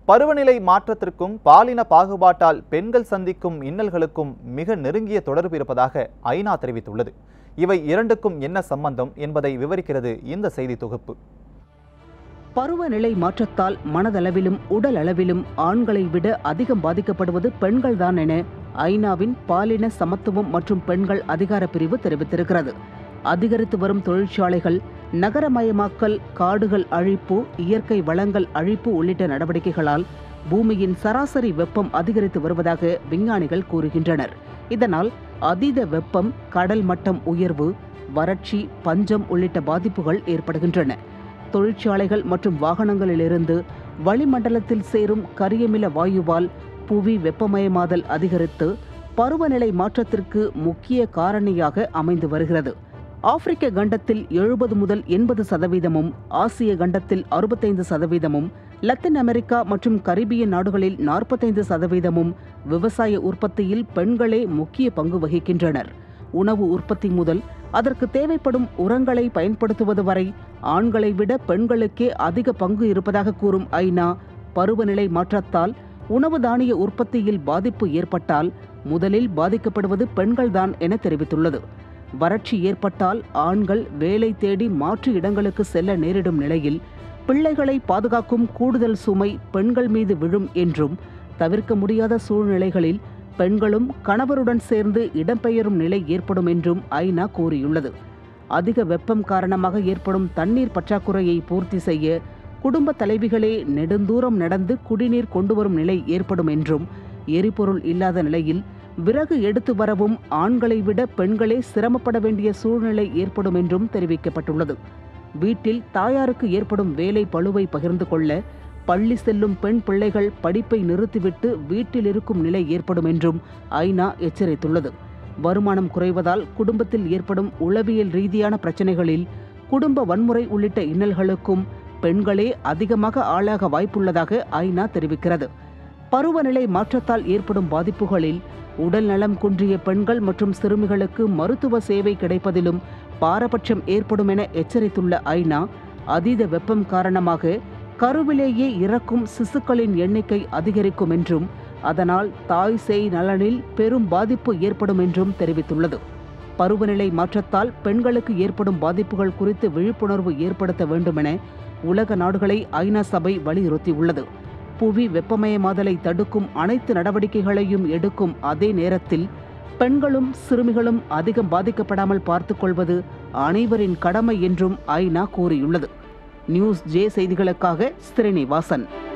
பருவநிலை மாற்றத்திற்கும் பாலின பாகுபாட்டால் பெண்கள் சந்திக்கும் இன்னல்களுக்கும் மிக நெருங்கிய தொடர்பு இருப்பதாக ஐநா தெரிவித்துள்ளது இவை இரண்டுக்கும் என்ன சம்பந்தம் என்பதை விவரிக்கிறது இந்த செய்தி தொகுப்பு பருவநிலை மாற்றத்தால் மனதளவிலும் உடல் அளவிலும் ஆண்களை விட அதிகம் பாதிக்கப்படுவது பெண்கள்தான் என ஐநாவின் பாலின சமத்துவம் மற்றும் பெண்கள் அதிகார பிரிவு தெரிவித்திருக்கிறது அதிகரித்து வரும் தொழிற்சாலைகள் நகரமயமாக்கல் காடுகள் அழிப்பு இயற்கை வளங்கள் அழிப்பு உள்ளிட்ட நடவடிக்கைகளால் பூமியின் சராசரி வெப்பம் அதிகரித்து வருவதாக விஞ்ஞானிகள் கூறுகின்றனர் இதனால் அதீத வெப்பம் கடல் மட்டம் உயர்வு வறட்சி பஞ்சம் உள்ளிட்ட பாதிப்புகள் ஏற்படுகின்றன தொழிற்சாலைகள் மற்றும் வாகனங்களிலிருந்து வளிமண்டலத்தில் சேரும் கரியமில வாயுவால் புவி வெப்பமயமாதல் அதிகரித்து பருவநிலை மாற்றத்திற்கு முக்கிய காரணியாக அமைந்து வருகிறது ஆப்பிரிக்க கண்டத்தில் எழுபது முதல் எண்பது சதவீதமும் ஆசிய கண்டத்தில் அறுபத்தைந்து சதவீதமும் லத்தீன் அமெரிக்கா மற்றும் கரிபிய நாடுகளில் நாற்பத்தைந்து சதவீதமும் விவசாய உற்பத்தியில் பெண்களே முக்கிய பங்கு வகிக்கின்றனர் உணவு உற்பத்தி முதல் அதற்கு தேவைப்படும் உரங்களை பயன்படுத்துவது வரை ஆண்களை விட பெண்களுக்கே அதிக பங்கு இருப்பதாக கூறும் ஐநா பருவநிலை மாற்றத்தால் உணவு தானிய உற்பத்தியில் பாதிப்பு ஏற்பட்டால் முதலில் பாதிக்கப்படுவது பெண்கள்தான் என தெரிவித்துள்ளது வறட்சி ஏற்பட்டால் ஆண்கள் வேலை தேடி மாற்று இடங்களுக்கு செல்ல நேரிடும் நிலையில் பிள்ளைகளை பாதுகாக்கும் கூடுதல் சுமை பெண்கள் மீது விழும் என்றும் தவிர்க்க முடியாத சூழ்நிலைகளில் பெண்களும் கணவருடன் சேர்ந்து இடம்பெயரும் நிலை ஏற்படும் என்றும் ஐநா கூறியுள்ளது அதிக வெப்பம் காரணமாக ஏற்படும் தண்ணீர் பற்றாக்குறையை பூர்த்தி செய்ய குடும்ப தலைவிகளே நெடுந்தூரம் நடந்து குடிநீர் கொண்டு வரும் நிலை ஏற்படும் என்றும் எரிபொருள் இல்லாத நிலையில் விறகு எடுத்து வரவும் ஆண்களை விட பெண்களே சிரமப்பட வேண்டிய சூழ்நிலை ஏற்படும் என்றும் தெரிவிக்கப்பட்டுள்ளது வீட்டில் தாயாருக்கு ஏற்படும் வேலை பளுவை பகிர்ந்து கொள்ள பள்ளி செல்லும் பெண் பிள்ளைகள் படிப்பை நிறுத்திவிட்டு வீட்டில் இருக்கும் நிலை ஏற்படும் என்றும் ஐநா எச்சரித்துள்ளது வருமானம் குறைவதால் குடும்பத்தில் ஏற்படும் உளவியல் ரீதியான பிரச்சனைகளில் குடும்ப வன்முறை உள்ளிட்ட இன்னல்களுக்கும் பெண்களே அதிகமாக ஆளாக வாய்ப்புள்ளதாக ஐநா தெரிவிக்கிறது பருவநிலை மாற்றத்தால் ஏற்படும் பாதிப்புகளில் உடல் நலம் குன்றிய பெண்கள் மற்றும் சிறுமிகளுக்கு மருத்துவ சேவை கிடைப்பதிலும் பாரபட்சம் ஏற்படும் என எச்சரித்துள்ள ஐநா அதீத வெப்பம் காரணமாக கருவிலேயே இறக்கும் சிசுக்களின் எண்ணிக்கை அதிகரிக்கும் என்றும் அதனால் தாய் சேய் நலனில் பெரும் பாதிப்பு ஏற்படும் என்றும் தெரிவித்துள்ளது பருவநிலை மாற்றத்தால் பெண்களுக்கு ஏற்படும் பாதிப்புகள் குறித்து விழிப்புணர்வு ஏற்படுத்த வேண்டுமென உலக நாடுகளை ஐநா சபை வலியுறுத்தியுள்ளது புவி வெப்பமயமாதலை தடுக்கும் அனைத்து நடவடிக்கைகளையும் எடுக்கும் அதே நேரத்தில் பெண்களும் சிறுமிகளும் அதிகம் பாதிக்கப்படாமல் பார்த்துக்கொள்வது அனைவரின் கடமை என்றும் ஐநா கூறியுள்ளது நியூஸ் ஜே செய்திகளுக்காக ஸ்ரீனிவாசன்